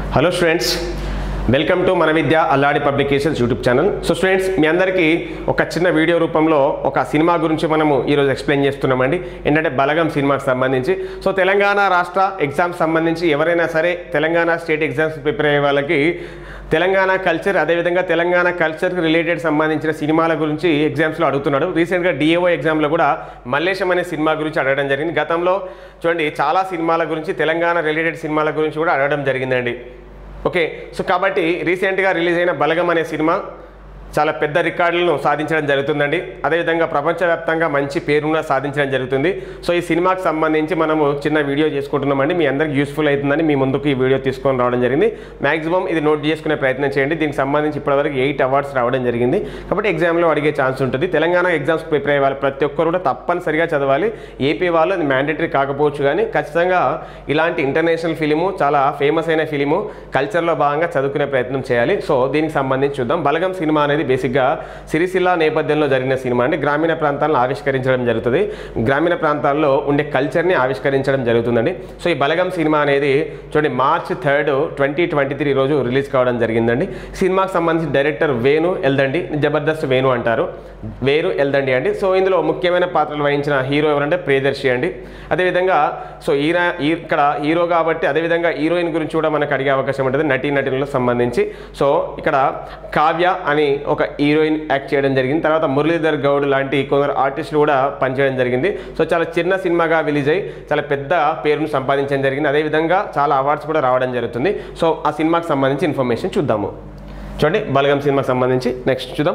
hello students welcome to మన Vidya Alladi publications YouTube channel so students మీ అందరికీ ఒక చిన్న వీడియో రూపంలో ఒక సినిమా గురించి మనము ఈరోజు ఎక్స్ప్లెయిన్ చేస్తున్నామండి ఏంటంటే బలగం సినిమాకి సంబంధించి సో తెలంగాణ రాష్ట్ర ఎగ్జామ్స్ సంబంధించి ఎవరైనా సరే తెలంగాణ స్టేట్ ఎగ్జామ్స్ ప్రిపేర్ అయ్యే వాళ్ళకి తెలంగాణ కల్చర్ అదేవిధంగా తెలంగాణ కల్చర్కి రిలేటెడ్ సంబంధించిన సినిమాల గురించి ఎగ్జామ్స్లో అడుగుతున్నాడు రీసెంట్గా డిఏఓ ఎగ్జామ్లో కూడా మల్లేశం అనే సినిమా గురించి అడగడం జరిగింది గతంలో చూడండి చాలా సినిమాల గురించి తెలంగాణ రిలేటెడ్ సినిమాల గురించి కూడా అడగడం జరిగిందండి ఓకే సో కాబట్టి రీసెంట్గా రిలీజ్ అయిన బలగం అనే సినిమా చాలా పెద్ద రికార్డులను సాధించడం జరుగుతుందండి అదేవిధంగా ప్రపంచవ్యాప్తంగా మంచి పేరున సాధించడం జరుగుతుంది సో ఈ సినిమాకి సంబంధించి మనము చిన్న వీడియో చేసుకుంటున్నామండి మీ అందరికి యూస్ఫుల్ అవుతుందని మీ ముందుకు ఈ వీడియో తీసుకొని రావడం జరిగింది మాక్సిమం ఇది నోట్ చేసుకునే ప్రయత్నం చేయండి దీనికి సంబంధించి ఇప్పటివరకు ఎయిట్ అవార్డ్స్ రావడం జరిగింది కాబట్టి ఎగ్జామ్లో అడిగే ఛాన్స్ ఉంటుంది తెలంగాణ ఎగ్జామ్స్ ప్రిపేర్ అయ్యే వాళ్ళు ప్రతి ఒక్కరు కూడా తప్పనిసరిగా చదవాలి ఏపీ వాళ్ళు అది మ్యాండేటరీ కాకపోవచ్చు కానీ ఖచ్చితంగా ఇలాంటి ఇంటర్నేషనల్ ఫిలిము చాలా ఫేమస్ అయిన ఫిలిము కల్చర్లో భాగంగా చదువుకునే ప్రయత్నం చేయాలి సో దీనికి సంబంధించి చూద్దాం బలగం సినిమా అనేది బేసిక్గా సిరిసిల్ల నేపథ్యంలో జరిగిన సినిమా అండి గ్రామీణ ప్రాంతాలను ఆవిష్కరించడం జరుగుతుంది గ్రామీణ ప్రాంతాల్లో ఉండే కల్చర్ని ఆవిష్కరించడం జరుగుతుందండి సో ఈ బలగం సినిమా అనేది చూడండి March third twenty twenty three రోజు రిలీజ్ కావడం జరిగిందండి సినిమాకి సంబంధించి డైరెక్టర్ వేణు ఎల్దండి జబర్దస్త్ వేణు అంటారు వేరు ఎల్దండి అండి సో ఇందులో ముఖ్యమైన పాత్రలు వహించిన హీరో ఎవరంటే ప్రియదర్శి అండి అదేవిధంగా సో ఈయన ఈ- ఇక్కడ హీరో కాబట్టి అదేవిధంగా హీరోయిన్ గురించి కూడా మనకు అడిగే అవకాశం ఉంటుంది నటీ నటులకు సంబంధించి సో ఇక్కడ కావ్య అని ఒక హీరోయిన్ యాక్ట్ చేయడం జరిగింది తర్వాత మురళీధర్ గౌడ్ లాంటి కొందరు ఆర్టిస్టులు కూడా పనిచేయడం జరిగింది సో చాలా చిన్న సినిమాగా రిలీజ్ అయ్యి చాలా పెద్ద పేరును సంపాదించడం జరిగింది అదేవిధంగా చాలా అవార్డ్స్ కూడా రావడం జరుగుతుంది సో ఆ సినిమాకి సంబంధించి ఇన్ఫర్మేషన్ చూద్దాము చూడండి బలగం సినిమాకి సంబంధించి నెక్స్ట్ చూద్దాం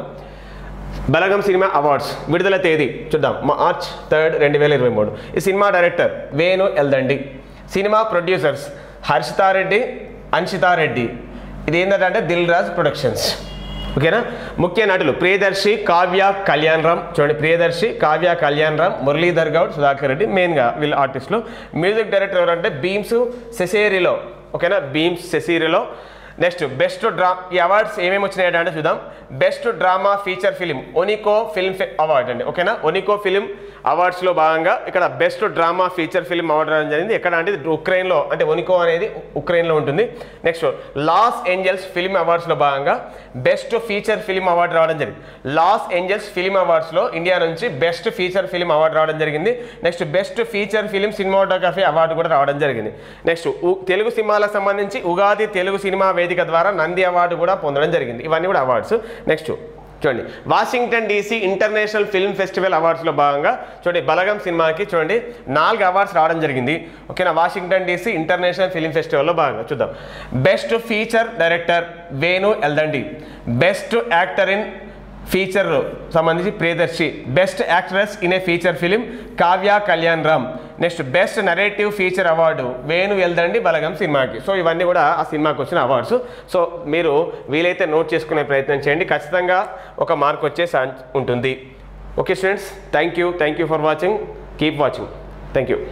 బలగం సినిమా అవార్డ్స్ విడుదల తేదీ చూద్దాం మార్చ్ థర్డ్ రెండు వేల ఇరవై మూడు ఈ cinema director Venu ఎల్దండి cinema producers హర్షితారెడ్డి అన్షితారెడ్డి ఇది ఏంటంటే దిల్ రాజ్ ప్రొడక్షన్స్ ఓకేనా ముఖ్య నటులు ప్రియదర్శి కావ్య కళ్యాణ్ రామ్ చూడండి ప్రియదర్శి కావ్య కళ్యాణ్ రామ్ మురళీధర్ గౌడ్ సుధాకర్ రెడ్డి మెయిన్గా వీళ్ళ ఆర్టిస్టులు మ్యూజిక్ డైరెక్టర్ ఎవరంటే బీమ్స్ సెసేరిలో ఓకేనా Bheems Ceciroleo next best draw ఈ అవార్డ్స్ ఏమేమి వచ్చినాయి అంటే చూద్దాం best drama feature film Oniko film award అండి ఓకేనా ఒనికో ఫిలిం అవార్డ్స్లో భాగంగా ఇక్కడ best drama feature film award రావడం జరిగింది ఎక్కడ అంటే ఇది ఉక్రెయిన్లో అంటే ఒనికో అనేది ఉక్రెయిన్లో ఉంటుంది నెక్స్ట్ లాస్ ఏంజల్స్ ఫిలిం అవార్డ్స్లో భాగంగా బెస్ట్ ఫీచర్ ఫిలిం అవార్డు రావడం జరిగింది లాస్ ఏంజల్స్ ఫిలిం అవార్డ్స్లో ఇండియా నుంచి బెస్ట్ ఫీచర్ ఫిలిం అవార్డు రావడం జరిగింది next best feature film cinematography award కూడా రావడం జరిగింది నెక్స్ట్ ఉ- తెలుగు సినిమాలకు సంబంధించి ఉగాది తెలుగు సినిమా వేదిక ద్వారా నంది అవార్డు కూడా పొందడం జరిగింది ఇవన్నీ కూడా అవార్డ్స్ నెక్స్ట్ చూడండి Washington DC international film festival అవార్డ్స్లో భాగంగా చూడండి బలగం సినిమాకి చూడండి నాలుగు అవార్డ్స్ రావడం జరిగింది ఓకేనా వాషింగ్టన్ డీసీ ఇంటర్నేషనల్ ఫిల్మ్ ఫెస్టివల్లో భాగంగా చూద్దాం best feature director Venu Yeldandi best actor in feature సంబంధించి Priyadarshi best actress in a feature film Kavya Kalyan Ram next best narrative feature award Venu Veldandi Balagam సినిమాకి సో ఇవన్నీ కూడా ఆ సినిమాకి వచ్చిన అవార్డ్స్ సో మీరు వీలైతే నోట్ చేసుకునే ప్రయత్నం చేయండి ఖచ్చితంగా ఒక మార్క్ వచ్చే ఛాన్స్ ఉంటుంది okay students thank you thank you for watching keep watching thank you